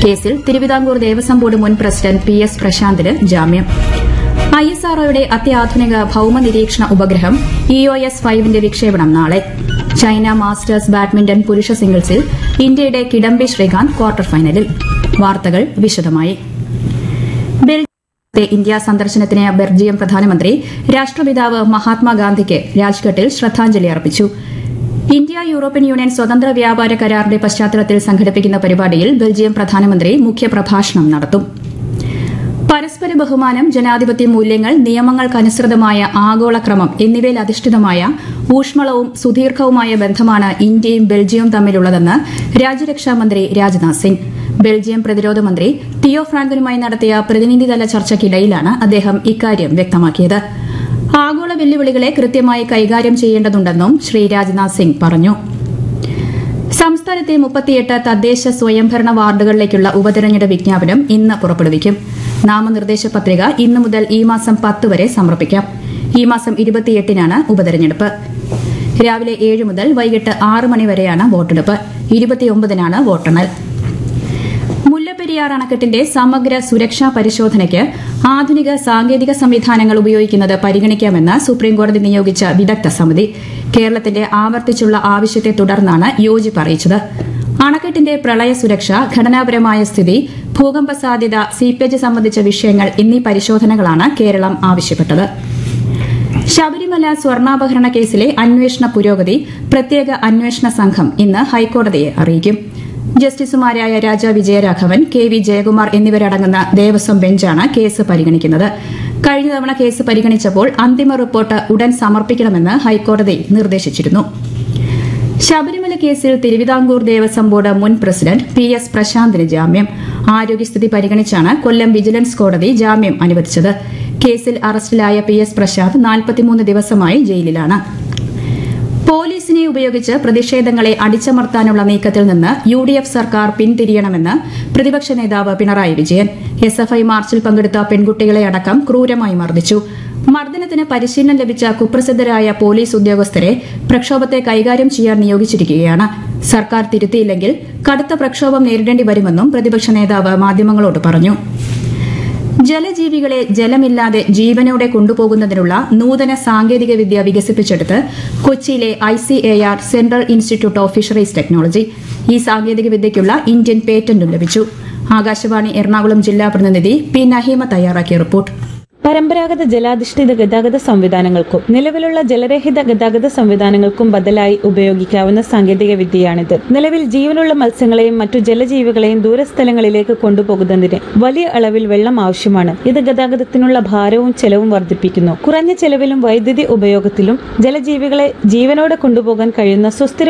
കേസിൽ തിരുവിതാംകൂർ ദേവസ്വം ബോർഡ് മുൻ president P S പ്രശാന്തിന് ജാമ്യം ഐ എസ് ആർഒയുടെ അത്യാധുനിക ഭൌമ നിരീക്ഷണ ഉപഗ്രഹം ഇ ഒ എസ് ഫൈവിന്റെ വിക്ഷേപണം നാളെ ചൈന മാസ്റ്റേഴ്സ് ബാഡ്മിന്റൺ പുരുഷ സിംഗിൾസിൽ ഇന്ത്യയുടെ കിഡംബി ശ്രീകാന്ത് ക്വാർട്ടർ ഫൈനലിൽ വാർത്തകൾ വിശദമായി ബെൽജിയത്തെ ഇന്ത്യ സന്ദർശനത്തിന് ബെൽജിയം പ്രധാനമന്ത്രി രാഷ്ട്രപിതാവ് മഹാത്മാഗാന്ധിക്ക് രാജ്ഘട്ടിൽ ശ്രദ്ധാഞ്ജലി അർപ്പിച്ചു ഇന്ത്യ യൂറോപ്യൻ യൂണിയൻ സ്വതന്ത്ര വ്യാപാര കരാറിന്റെ പശ്ചാത്തലത്തിൽ സംഘടിപ്പിക്കുന്ന പരിപാടിയിൽ ബെൽജിയം പ്രധാനമന്ത്രി മുഖ്യപ്രഭാഷണം നടത്തും പരസ്പര ബഹുമാനം ജനാധിപത്യ മൂല്യങ്ങൾ നിയമങ്ങൾക്കനുസൃതമായ ആഗോളക്രമം എന്നിവയിൽ അധിഷ്ഠിതമായ ഊഷ്മളവും സുദീർഘവുമായ ബന്ധമാണ് ഇന്ത്യയും ബെൽജിയവും തമ്മിലുള്ളതെന്ന് രാജ്യരക്ഷാമന്ത്രി രാജ്നാഥ് സിംഗ് ബെൽജിയം പ്രതിരോധ മന്ത്രി തിയോ ഫ്രാങ്കനുമായി നടത്തിയ പ്രതിനിധിതല ചർച്ചയ്ക്കിടയിലാണ് അദ്ദേഹം ഇക്കാര്യം വ്യക്തമാക്കിയത് ആഗോള വെല്ലുവിളികളെ കൃത്യമായി കൈകാര്യം ചെയ്യേണ്ടതുണ്ടെന്നും ശ്രീ രാജ്നാഥ് സിംഗ് പറഞ്ഞു സംസ്ഥാനത്തെ മുപ്പത്തിയെട്ട് തദ്ദേശ സ്വയംഭരണ വാർഡുകളിലേക്കുള്ള ഉപതെരഞ്ഞെടുപ്പ് വിജ്ഞാപനം ഇന്ന് പുറപ്പെടുവിക്കും നാമനിർദ്ദേശ പത്രിക ഇന്നു മുതൽ ഈ മാസം പത്ത് വരെ സമർപ്പിക്കാം ഈ മാസം ഇരുപത്തിയെട്ടിനാണ് ഉപതെരഞ്ഞെടുപ്പ് രാവിലെ ഏഴ് മുതൽ വൈകിട്ട് ആറ് മണി വരെയാണ് വോട്ടെടുപ്പ് ഇരുപത്തിയൊമ്പതിനാണ് വോട്ടെണ്ണൽ മുല്ലപ്പെരിയാർ അണക്കെട്ടിന്റെ സമഗ്ര സുരക്ഷാ പരിശോധനയ്ക്ക് ആധുനിക സാങ്കേതിക സംവിധാനങ്ങൾ ഉപയോഗിക്കുന്നത് പരിഗണിക്കാമെന്ന് സുപ്രീംകോടതി നിയോഗിച്ച വിദഗ്ധ സമിതി കേരളത്തിന്റെ ആവർത്തിച്ചുള്ള ആവശ്യത്തെ തുടർന്നാണ് യോജിപ്പ് അറിയിച്ചത് അണക്കെട്ടിന്റെ പ്രളയ സുരക്ഷ ഘടനാപരമായ സ്ഥിതി ഭൂകമ്പ സാധ്യത സീപ്പേജ് സംബന്ധിച്ച വിഷയങ്ങൾ എന്നീ പരിശോധനകളാണ് കേരളം ആവശ്യപ്പെട്ടത് ശബരിമല സ്വർണ്ണാപഹരണ കേസിലെ അന്വേഷണ പുരോഗതി പ്രത്യേക അന്വേഷണ സംഘം ഇന്ന് ഹൈക്കോടതിയെ അറിയിക്കും ജസ്റ്റിസുമാരായ രാജ വിജയരാഘവൻ കെ വി ജയകുമാർ എന്നിവരടങ്ങുന്ന ദേവസ്വം ബെഞ്ചാണ് കേസ് പരിഗണിക്കുന്നത് കഴിഞ്ഞ തവണ കേസ് പരിഗണിച്ചപ്പോൾ അന്തിമ റിപ്പോർട്ട് ഉടൻ സമർപ്പിക്കണമെന്ന് ഹൈക്കോടതി നിർദ്ദേശിച്ചിരുന്നു ശബരിമല കേസിൽ തിരുവിതാംകൂർ ദേവസ്വം ബോർഡ് മുൻ പ്രസിഡന്റ് പി എസ് പ്രശാന്തിന് ജാമ്യം ആരോഗ്യസ്ഥിതി പരിഗണിച്ചാണ് കൊല്ലം വിജിലൻസ് കോടതി ജാമ്യം അനുവദിച്ചത് കേസിൽ അറസ്റ്റിലായ പി എസ് പ്രശാന്ത് നാൽപ്പത്തിമൂന്ന് ദിവസമായി ജയിലിലാണ് പോലീസിനെ ഉപയോഗിച്ച് പ്രതിഷേധങ്ങളെ അടിച്ചമർത്താനുള്ള നീക്കത്തിൽ നിന്ന് യു ഡി എഫ് സർക്കാർ പിന്തിരിയണമെന്ന് പ്രതിപക്ഷ നേതാവ് Pinarayi Vijayan S F I മാർച്ചിൽ പങ്കെടുത്ത പെൺകുട്ടികളെ അടക്കം ക്രൂരമായി മർദ്ദിച്ചു മർദ്ദനത്തിന് പരിശീലനം ലഭിച്ച കുപ്രസിദ്ധരായ പോലീസ് ഉദ്യോഗസ്ഥരെ പ്രക്ഷോഭത്തെ കൈകാര്യം ചെയ്യാൻ നിയോഗിച്ചിരിക്കുകയാണ് സർക്കാർ തിരുത്തിയില്ലെങ്കിൽ കടുത്ത പ്രക്ഷോഭം നേരിടേണ്ടി വരുമെന്നും പ്രതിപക്ഷ നേതാവ് മാധ്യമങ്ങളോട് പറഞ്ഞു ജലജീവികളെ ജലമില്ലാതെ ജീവനോടെ കൊണ്ടുപോകുന്നതിനുള്ള നൂതന സാങ്കേതിക വിദ്യ വികസിപ്പിച്ചെടുത്ത് കൊച്ചിയിലെ I C A R central institute of fisheries technology ഈ സാങ്കേതിക വിദ്യയ്ക്കുള്ള ഇന്ത്യൻ പേറ്റന്റും ലഭിച്ചു ആകാശവാണി എറണാകുളം ജില്ലാ പ്രതിനിധി പി നഹീമ തയ്യാറാക്കിയ റിപ്പോർട്ട് പരമ്പരാഗത ജലാധിഷ്ഠിത ഗതാഗത സംവിധാനങ്ങൾക്കും നിലവിലുള്ള ജലരഹിത ഗതാഗത സംവിധാനങ്ങൾക്കും ബദലായി ഉപയോഗിക്കാവുന്ന സാങ്കേതിക വിദ്യയാണിത് നിലവിൽ ജീവനുള്ള മത്സ്യങ്ങളെയും മറ്റു ജലജീവികളെയും ദൂരസ്ഥലങ്ങളിലേക്ക് കൊണ്ടുപോകുന്നതിന് വലിയ അളവിൽ വെള്ളം ആവശ്യമാണ് ഇത് ഗതാഗതത്തിനുള്ള ഭാരവും ചെലവും വർദ്ധിപ്പിക്കുന്നു കുറഞ്ഞ ചെലവിലും വൈദ്യുതി ഉപയോഗത്തിലും ജലജീവികളെ ജീവനോടെ കൊണ്ടുപോകാൻ കഴിയുന്ന സുസ്ഥിര